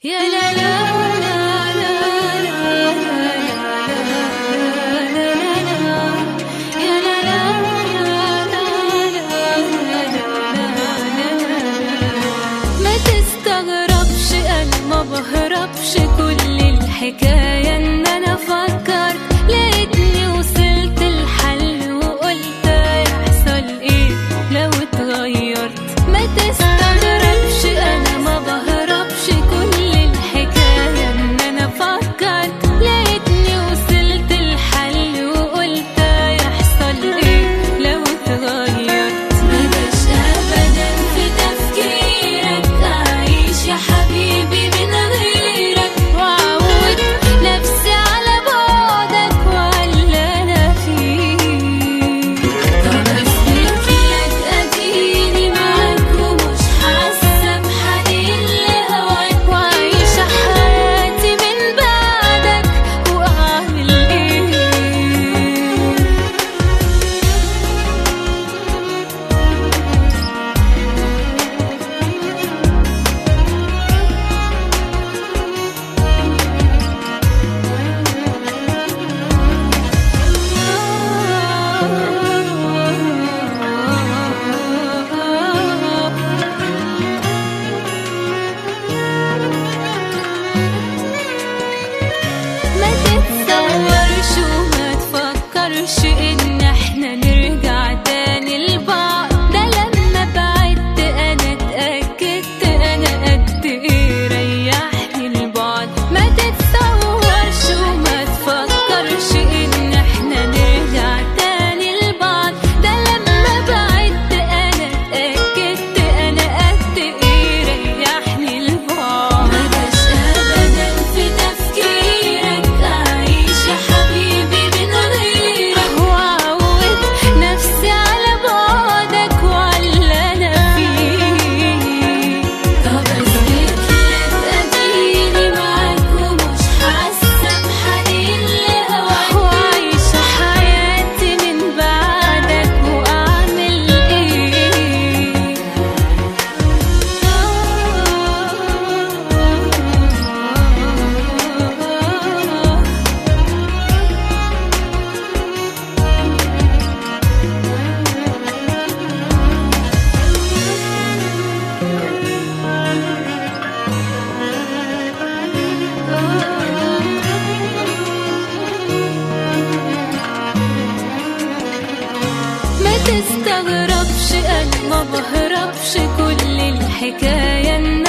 يا لا لا لا لا لا لا لا لا يا لا لا لا لا لا ما تستغربش انا ما بهربش كل الحكاية ان انا فكرت لقيتني وصلت الحل وقلت هيحصل ايه لو اتغيرت ما تستغربش انا ما بهربش كل الحكاية ان انا فكرت لقيتني وصلت الحل وقلت هيحصل ايه لو اتغيرت مجاش ابدا في تفكيرك اعيش يا حبيبي من غيرك واعود نفسي على بعدك وعلى انا فيه طب اثبت لك اديني معاك ومش حاسه بحنين لهواك وعايشه حياتي من بعدك واعمل ايه ما تتصورش وما تفكرش ان احنا نرجع تاني لبعض ده لما بعدت انا اتأكدت انا قد ايه ريحني البعد ما تتصورش وما تفكرش ان احنا نرجع تاني لبعض ده لما بعدت انا اتأكدت انا قد ايه ريحني البعد مجاش ابدا في تفكيرك اعيش يا حبيبي من غيرك واعود نفسي على بعدك وعلى انا فيه طب اثبت لك اديني معاك ومش حاسه بحنين لهواك وعايشه حياتي من بعدك واعمل ايه ما تستغربش انا ما بهربش كل الحكاية ان